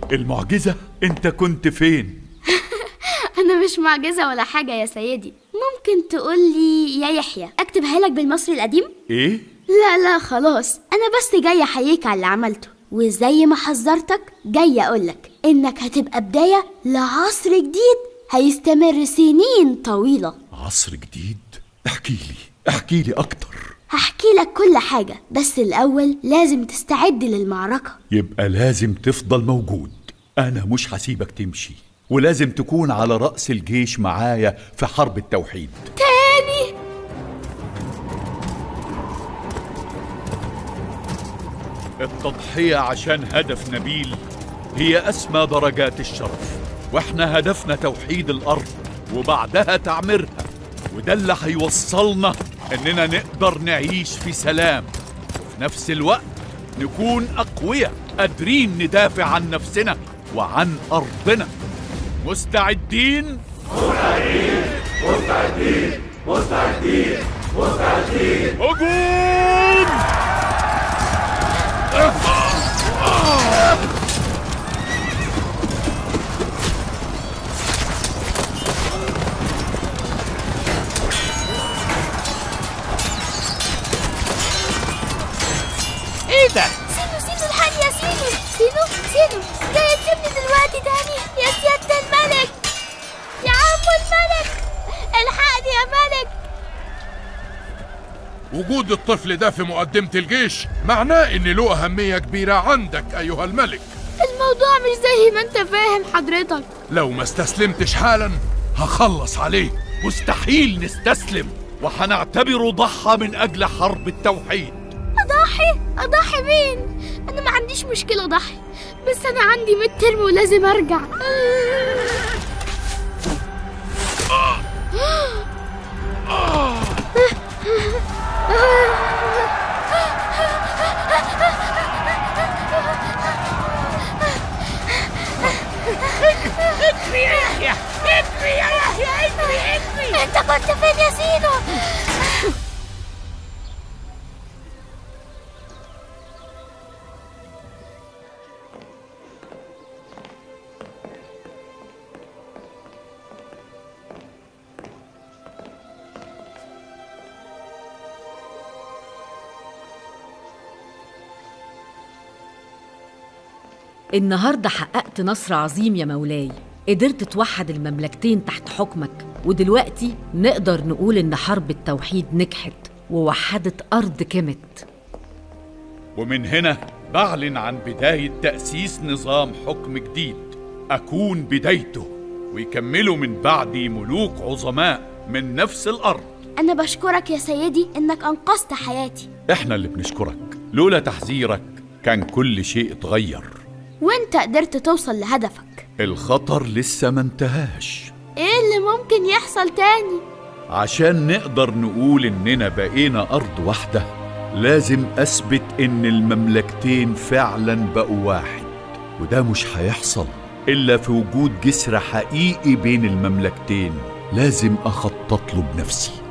المعجزة انت كنت فين أنا مش معجزة ولا حاجة يا سيدي ممكن تقولي يا يحيى أكتبها لك بالمصري القديم؟ ايه لا لا خلاص أنا بس جاية أحييك على اللي عملته وزي ما حذرتك جاية أقولك إنك هتبقى بداية لعصر جديد هيستمر سنين طويلة عصر جديد احكي لي احكي لي اكتر هحكي لك كل حاجة بس الأول لازم تستعد للمعركة يبقى لازم تفضل موجود انا مش هسيبك تمشي ولازم تكون على رأس الجيش معايا في حرب التوحيد تاني التضحية عشان هدف نبيل هي أسمى درجات الشرف واحنا هدفنا توحيد الأرض وبعدها تعميرها وده اللي هيوصلنا إننا نقدر نعيش في سلام وفي نفس الوقت نكون أقوياء قادرين ندافع عن نفسنا وعن أرضنا مستعدين؟ مستعدين مستعدين مستعدين مستعدين هجوم ايه ده سينو سينو الحقني يا سينو سينو سينو جاي تسيبني دلوقتي تاني يا سيادة الملك يا عم الملك الحقني يا ملك وجود الطفل ده في مقدمة الجيش معناه إن له أهمية كبيرة عندك أيها الملك الموضوع مش زي ما انت فاهم حضرتك لو ما استسلمتش حالا هخلص عليه مستحيل نستسلم وحنعتبره ضحى من أجل حرب التوحيد اضحي اضحي مين انا ما عنديش مشكله اضحي بس انا عندي ميد ترم ولازم ارجع اجري يا يحيى اجري يا يحيى اجري اجري انت كنت فين يا سينو النهاردة حققت نصر عظيم يا مولاي قدرت توحد المملكتين تحت حكمك ودلوقتي نقدر نقول إن حرب التوحيد نجحت ووحدت أرض كمت ومن هنا بعلن عن بداية تأسيس نظام حكم جديد أكون بدايته ويكملوا من بعدي ملوك عظماء من نفس الأرض انا بشكرك يا سيدي انك انقذت حياتي إحنا اللي بنشكرك لولا تحذيرك كان كل شيء اتغير وانت قدرت توصل لهدفك الخطر لسه ما انتهاش ايه اللي ممكن يحصل تاني عشان نقدر نقول إننا بقينا أرض واحدة لازم أثبت إن المملكتين فعلا بقوا واحد وده مش هيحصل إلا في وجود جسر حقيقي بين المملكتين لازم أخطط له بنفسي